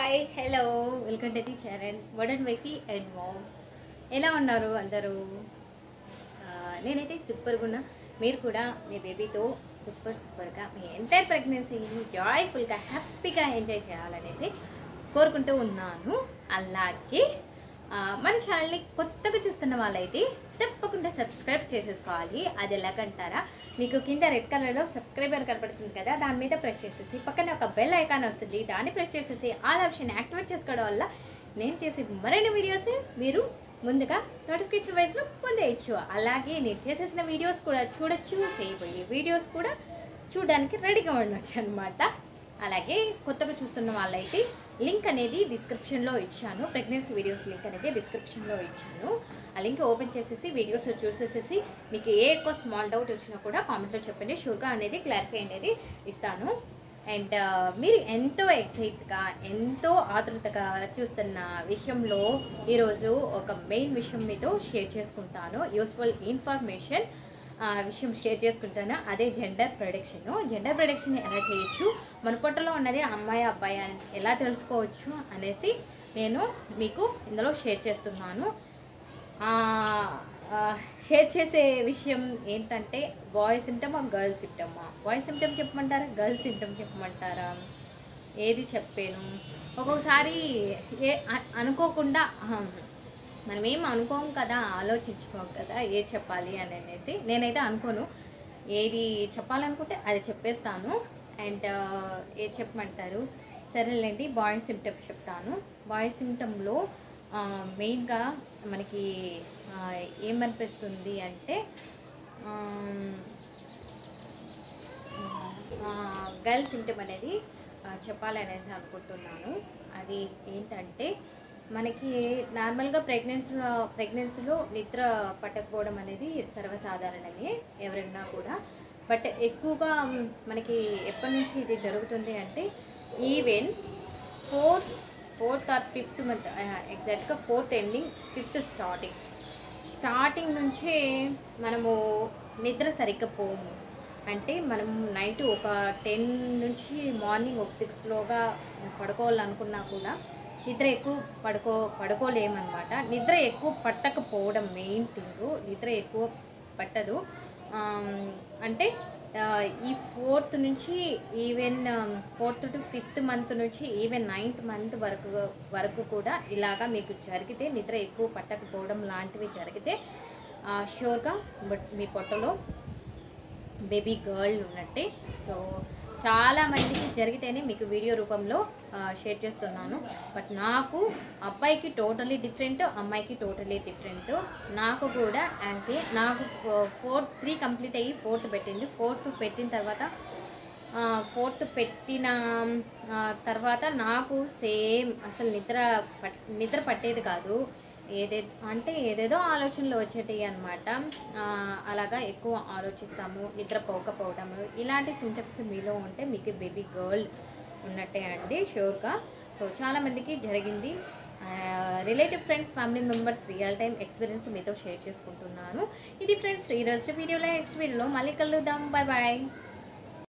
hi hello welcome to the channel modern wifey and mom ఎలా ఉన్నారు అందరూ ఆ, నేనైతే సూపర్గా ఉన్నా మీరు కూడా మీ బేబీతో సూపర్ సూపర్గా మీ ఎంటైర్ ప్రెగ్నెన్సీని జాయ్ఫుల్గా హ్యాపీగా ఎంజాయ్ చేయాలనేసి కోరుకుంటూ ఉన్నాను అలాగే ఆ, మన ఛానల్ని కొత్తగా చూస్తున్న వాళ్ళైతే తప్పకుండా సబ్స్క్రైబ్ చేసేసుకోవాలి అది ఎలాగంటారా మీకు కింద రెడ్ కలర్లో సబ్స్క్రైబర్ కనపడుతుంది కదా దాని మీద ప్రెస్ చేసేసి పక్కన ఒక బెల్ ఐకాన్ వస్తుంది దాన్ని ప్రెస్ చేసేసి ఆల్ ఆప్షన్ యాక్టివేట్ చేసుకోవడం వల్ల నేను చేసే మరిన్ని వీడియోస్ మీరు ముందుగా నోటిఫికేషన్ వైజ్లో పొందేయచ్చు అలాగే నేను చేసేసిన వీడియోస్ కూడా చూడొచ్చు చేయబోయే వీడియోస్ కూడా చూడడానికి రెడీగా ఉండొచ్చు అనమాట అలాగే కొత్తగా చూస్తున్న వాళ్ళైతే లింక్ అనేది డిస్క్రిప్షన్లో ఇచ్చాను ప్రెగ్నెన్సీ వీడియోస్ లింక్ అనేది డిస్క్రిప్షన్లో ఇచ్చాను ఆ లింక్ ఓపెన్ చేసేసి వీడియోస్ చూసేసేసి మీకు ఏ ఎక్కువ స్మాల్ డౌట్ వచ్చినా కూడా కామెంట్లో చెప్పండి షూర్గా అనేది క్లారిఫై అనేది ఇస్తాను అండ్ మీరు ఎంతో ఎక్సైట్గా ఎంతో ఆతృతగా చూస్తున్న విషయంలో ఈరోజు ఒక మెయిన్ విషయం మీతో షేర్ చేసుకుంటాను యూస్ఫుల్ ఇన్ఫర్మేషన్ ఆ విషయం షేర్ చేసుకుంటాను అదే జెండర్ ప్రొడక్షన్ జెండర్ ప్రొడక్షన్ ఎలా చేయొచ్చు మన పొట్టలో ఉన్నది అమ్మాయి అబ్బాయి అని ఎలా తెలుసుకోవచ్చు అనేసి నేను మీకు ఇందులో షేర్ చేస్తున్నాను ఆ, ఆ, షేర్ చేసే విషయం ఏంటంటే బాయ్ సిమ్టమా గర్ల్ సిమ్టమా బాయ్ సిమ్టమ్ చెప్పమంటారా గర్ల్ సిమ్టమ్ చెప్పమంటారా ఏది చెప్పాను ఒక్కొక్కసారి ఏ అ- అనుకోకుండా అహం, మనం ఏం అనుకోం కదా ఆలోచించుకోం కదా ఏ చెప్పాలి అని అనేసి నేనైతే అనుకోను ఏది చెప్పాలనుకుంటే అది చెప్పేస్తాను అండ్ ఏది చెప్పమంటారు సరేలేండి బాయ్ సిమ్టమ్ చెప్తాను బాయ్ సిమ్టంలో మెయిన్గా మనకి ఆ, ఏమనిపిస్తుంది అంటే గర్ల్ సిమ్టమ్ అనేది ఆ, చెప్పాలనేసి అనుకుంటున్నాను అది ఏంటంటే మనకి నార్మల్గా ప్రెగ్నెన్సీలో ప్రెగ్నెన్సీలో నిద్ర పట్టకపోవడం అనేది సర్వసాధారణమే ఎవరైనా కూడా బట్ ఎక్కువగా మ్, మనకి ఎప్పటి నుంచి ఇది జరుగుతుంది అంటే even fourth fourth or fifth month ఎగ్జాక్ట్గా fourth ending fifth starting starting నుంచే మనము నిద్ర సరిగ్గా పోము అంటే మనం నైట్ ఒక టెన్ నుంచి మార్నింగ్ ఒక సిక్స్లోగా పడుకోవాలనుకున్నా కూడా నిద్ర ఎక్కువ పడుకో పడుకోలేమన్నమాట నిద్ర ఎక్కువ పట్టకపోవడం మెయిన్ థింగ్ నిద్ర ఎక్కువ పట్టదు ఆమ్, అంటే ఆ, ఈ ఫోర్త్ నుంచి even fourth to fifth month నుంచి ఈవెన్ నైన్త్ మంత్ వరకు వరకు కూడా ఇలాగా మీకు జరిగితే నిద్ర ఎక్కువ పట్టకపోవడం లాంటివి జరిగితే షూర్గా బట్ మీ పొట్టలో బేబీ గర్ల్ ఉన్నట్టే సో చాలా మందికి జరిగితేనే మీకు వీడియో రూపంలో ఆ, షేర్ చేస్తున్నాను బట్ నాకు అబ్బాయికి టోటలీ డిఫరెంట్ అమ్మాయికి టోటలీ డిఫరెంట్ నాకు కూడా యాజ్ ఏ నాకు ఫోర్త్ త్రీ కంప్లీట్ అయ్యి ఫోర్త్ పెట్టింది ఫోర్త్ పెట్టిన తర్వాత ఫోర్త్ పెట్టిన ఆ, తర్వాత నాకు సేమ్ అసలు నిద్ర పట్ నిద్ర పట్టేది కాదు ఏదే అంటే ఏదేదో ఆలోచనలు వచ్చేటివి అనమాట అలాగా ఎక్కువ ఆలోచిస్తాము నిద్ర పోకపోవడము ఇలాంటి సింటమ్స్ మీలో ఉంటే మీకు బేబీ గర్ల్ ఉన్నట్టే అండి షూర్గా సో చాలామందికి జరిగింది relative friends family members real time experience మీతో షేర్ చేసుకుంటున్నాను ఇది ఫ్రెండ్స్ ఈ రోజు వీడియోలో నెక్స్ట్ వీడియోలో మళ్ళీ కలుద్దాం బాయ్ బాయ్